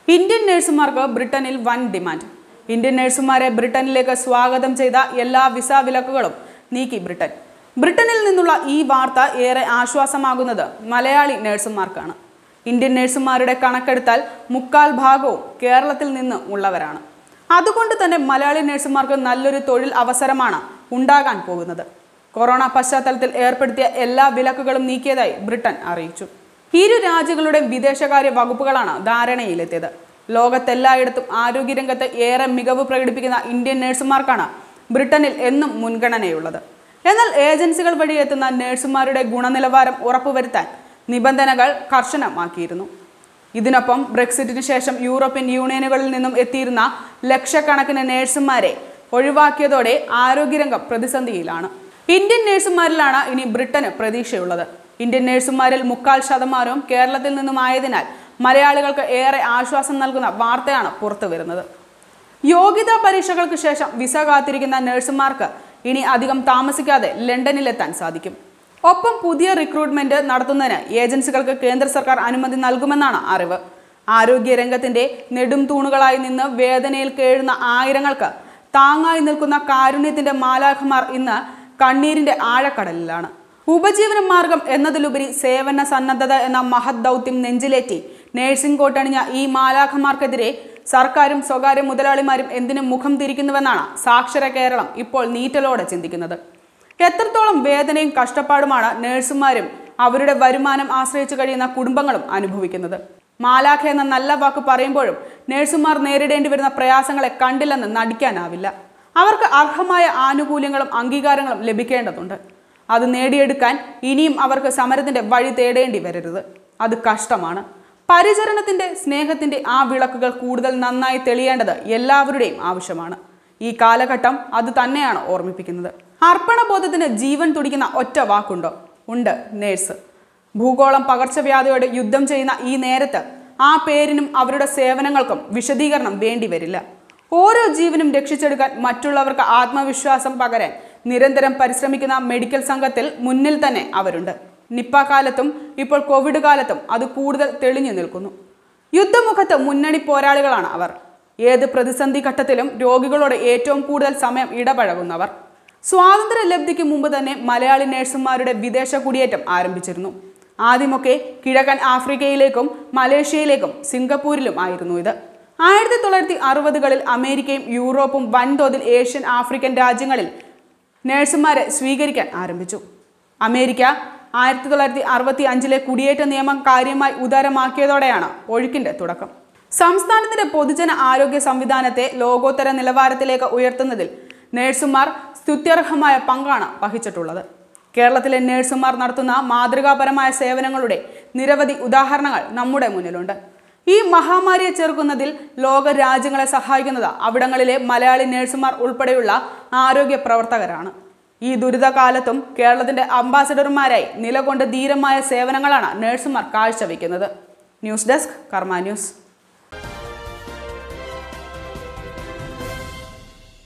Indian നഴ്സുമാർക്ക് ബ്രിട്ടനിൽ വൻ demand Indian നഴ്സുമാരെ ബ്രിട്ടനിലേക്ക് സ്വാഗതം ചെയ്ത എല്ലാ വിസ വിലക്കുകളും നീക്കി ബ്രിട്ടൻ ബ്രിട്ടനിൽ നിന്നുള്ള ഈ വാർത്ത ഏറെ ആശ്വാസമാകുന്നത് മലയാളി നഴ്സുമാർക്കാണ് ഇന്ത്യൻ നഴ്സുമാരുടെ കണക്കെടുത്താൽ മുക്കാൽ ഭാഗവും കേരളത്തിൽ നിന്ന് ഉള്ളവരാണ് അതുകൊണ്ട് തന്നെ മലയാളി നഴ്സുമാർക്ക് നല്ലൊരു തൊഴിൽ അവസരമാണ് ഉണ്ടാകാൻ പോകുന്നത് കൊറോണ പശ്ചാത്തലത്തിൽ ഏർപ്പെടുത്തിയ എല്ലാ വിലക്കുകളും നീക്കിയതായി ബ്രിട്ടൻ അറിയിച്ചു ഇരു രാജ്യങ്ങളുടെ വിദേശകാര്യ വകുപ്പുകളാണ് ധാരണയിലെത്തിയത് ലോകത്തെല്ലായിടത്തും ആരോഗ്യരംഗത്ത് ഏറെ മികവ് പ്രകടിപ്പിക്കുന്ന ഇന്ത്യൻ നഴ്സുമാർക്കാണ് ബ്രിട്ടനിൽ എന്നും മുൻഗണനയുള്ളത് എന്നാൽ ഏജൻസികൾ വഴി എത്തുന്ന നഴ്സുമാരുടെ ഗുണനിലവാരം ഉറപ്പുവരുത്താൻ നിബന്ധനകൾ കർശനമാക്കിയിരുന്നു ഇതിനൊപ്പം ബ്രെക്സിറ്റിന് ശേഷം യൂറോപ്യൻ യൂണിയനുകളിൽ നിന്നും എത്തിയിരുന്ന ലക്ഷക്കണക്കിന് നഴ്സുമാരെ ഒഴിവാക്കിയതോടെ ആരോഗ്യരംഗം പ്രതിസന്ധിയിലാണ് ഇന്ത്യൻ നഴ്സുമാരിലാണ് ഇനി ബ്രിട്ടന് പ്രതീക്ഷയുള്ളത് ഇന്ത്യൻ നഴ്സുമാരിൽ മുക്കാൽ ശതമാനവും കേരളത്തിൽ നിന്നുമായതിനാൽ മലയാളികൾക്ക് ഏറെ ആശ്വാസം നൽകുന്ന വാർത്തയാണ് പുറത്തു വരുന്നത് യോഗ്യതാ പരീക്ഷകൾക്ക് ശേഷം വിസ കാത്തിരിക്കുന്ന നഴ്സുമാർക്ക് ഇനി അധികം താമസിക്കാതെ ലണ്ടനിലെത്താൻ സാധിക്കും ഒപ്പം പുതിയ റിക്രൂട്ട്മെന്റ് നടത്തുന്നതിന് ഏജൻസികൾക്ക് കേന്ദ്ര സർക്കാർ അനുമതി നൽകുമെന്നാണ് അറിവ് ആരോഗ്യ രംഗത്തിന്റെ നെടും തൂണുകളായി നിന്ന് വേദനയിൽ കേഴുന്ന ആയിരങ്ങൾക്ക് താങ്ങായി നിൽക്കുന്ന കാരുണ്യത്തിന്റെ മാലാഖമാർ ഇന്ന് കണ്ണീരിന്റെ ആഴക്കടലിലാണ് ഉപജീവന മാർഗം എന്നതിലുപരി സേവന സന്നദ്ധത എന്ന മഹത് ദൗത്യം നെഞ്ചിലേറ്റി നേഴ്സിംഗ് കോട്ടണിഞ്ഞ ഈ മാലാഖമാർക്കെതിരെ സർക്കാരും സ്വകാര്യ മുതലാളിമാരും എന്തിനു മുഖം തിരിക്കുന്നുവെന്നാണ് സാക്ഷര കേരളം ഇപ്പോൾ നീറ്റലോടെ ചിന്തിക്കുന്നത് എത്രത്തോളം വേദനയും കഷ്ടപ്പാടുമാണ് നഴ്സുമാരും അവരുടെ വരുമാനം ആശ്രയിച്ചു കഴിയുന്ന കുടുംബങ്ങളും അനുഭവിക്കുന്നത് മാലാഖ എന്ന നല്ല വാക്ക് പറയുമ്പോഴും നഴ്സുമാർ നേരിടേണ്ടി വരുന്ന പ്രയാസങ്ങളെ കണ്ടില്ലെന്ന് നടിക്കാനാവില്ല അവർക്ക് അർഹമായ ആനുകൂല്യങ്ങളും അംഗീകാരങ്ങളും ലഭിക്കേണ്ടതുണ്ട് അത് നേടിയെടുക്കാൻ ഇനിയും അവർക്ക് സമരത്തിന്റെ വഴി തേടേണ്ടി വരരുത് അത് കഷ്ടമാണ് പരിചരണത്തിന്റെ സ്നേഹത്തിന്റെ ആ വിളക്കുകൾ കൂടുതൽ നന്നായി തെളിയേണ്ടത് എല്ലാവരുടെയും ആവശ്യമാണ് ഈ കാലഘട്ടം അത് തന്നെയാണ് ഓർമ്മിപ്പിക്കുന്നത് അർപ്പണബോധത്തിന് ജീവൻ തുടിക്കുന്ന ഒറ്റ വാക്കുണ്ടോ ഉണ്ട് നേഴ്സ് ഭൂഗോളം പകർച്ചവ്യാധിയോട് യുദ്ധം ചെയ്യുന്ന ഈ നേരത്ത് ആ പേരിനും അവരുടെ സേവനങ്ങൾക്കും വിശദീകരണം വേണ്ടിവരില്ല ഓരോ ജീവനും രക്ഷിച്ചെടുക്കാൻ മറ്റുള്ളവർക്ക് ആത്മവിശ്വാസം പകരാൻ നിരന്തരം പരിശ്രമിക്കുന്ന മെഡിക്കൽ സംഘത്തിൽ മുന്നിൽ തന്നെ അവരുണ്ട് നിപ്പ കാലത്തും ഇപ്പോൾ കോവിഡ് കാലത്തും അത് കൂടുതൽ തെളിഞ്ഞു നിൽക്കുന്നു യുദ്ധമുഖത്ത് മുന്നണി പോരാളികളാണ് അവർ ഏത് പ്രതിസന്ധി ഘട്ടത്തിലും രോഗികളോട് ഏറ്റവും കൂടുതൽ സമയം ഇടപഴകുന്നവർ സ്വാതന്ത്ര്യ ലബ്ധിക്ക് മുമ്പ് തന്നെ മലയാളി നഴ്സുമാരുടെ വിദേശ കുടിയേറ്റം ആരംഭിച്ചിരുന്നു ആദ്യമൊക്കെ കിഴക്കൻ ആഫ്രിക്കയിലേക്കും മലേഷ്യയിലേക്കും സിംഗപ്പൂരിലും ആയിരുന്നു ഇത് ആയിരത്തി തൊള്ളായിരത്തി അറുപതുകളിൽ അമേരിക്കയും യൂറോപ്പും വൻതോതിൽ ഏഷ്യൻ ആഫ്രിക്കൻ രാജ്യങ്ങളിൽ നഴ്സുമാരെ സ്വീകരിക്കാൻ ആരംഭിച്ചു അമേരിക്ക ആയിരത്തി തൊള്ളായിരത്തി അറുപത്തി അഞ്ചിലെ കുടിയേറ്റ നിയമം കാര്യമായി ഉദാരമാക്കിയതോടെയാണ് ഒഴുക്കിന്റെ തുടക്കം സംസ്ഥാനത്തിന്റെ പൊതുജന ആരോഗ്യ സംവിധാനത്തെ ലോകോത്തര നിലവാരത്തിലേക്ക് ഉയർത്തുന്നതിൽ നഴ്സുമാർ സ്തുത്യർഹമായ പങ്കാണ് വഹിച്ചിട്ടുള്ളത് കേരളത്തിലെ നഴ്സുമാർ നടത്തുന്ന മാതൃകാപരമായ സേവനങ്ങളുടെ നിരവധി ഉദാഹരണങ്ങൾ നമ്മുടെ മുന്നിലുണ്ട് ഈ മഹാമാരിയെ ചെറുക്കുന്നതിൽ ലോക രാജ്യങ്ങളെ സഹായിക്കുന്നത് അവിടങ്ങളിലെ മലയാളി നഴ്സുമാർ ഉൾപ്പെടെയുള്ള ആരോഗ്യ പ്രവർത്തകരാണ് ഈ ദുരിതകാലത്തും കേരളത്തിന്റെ അംബാസഡർമാരായി നിലകൊണ്ട് ധീരമായ സേവനങ്ങളാണ് നഴ്സുമാർ കാഴ്ചവെക്കുന്നത് ന്യൂസ് ഡെസ്ക് കർമ്മ ന്യൂസ്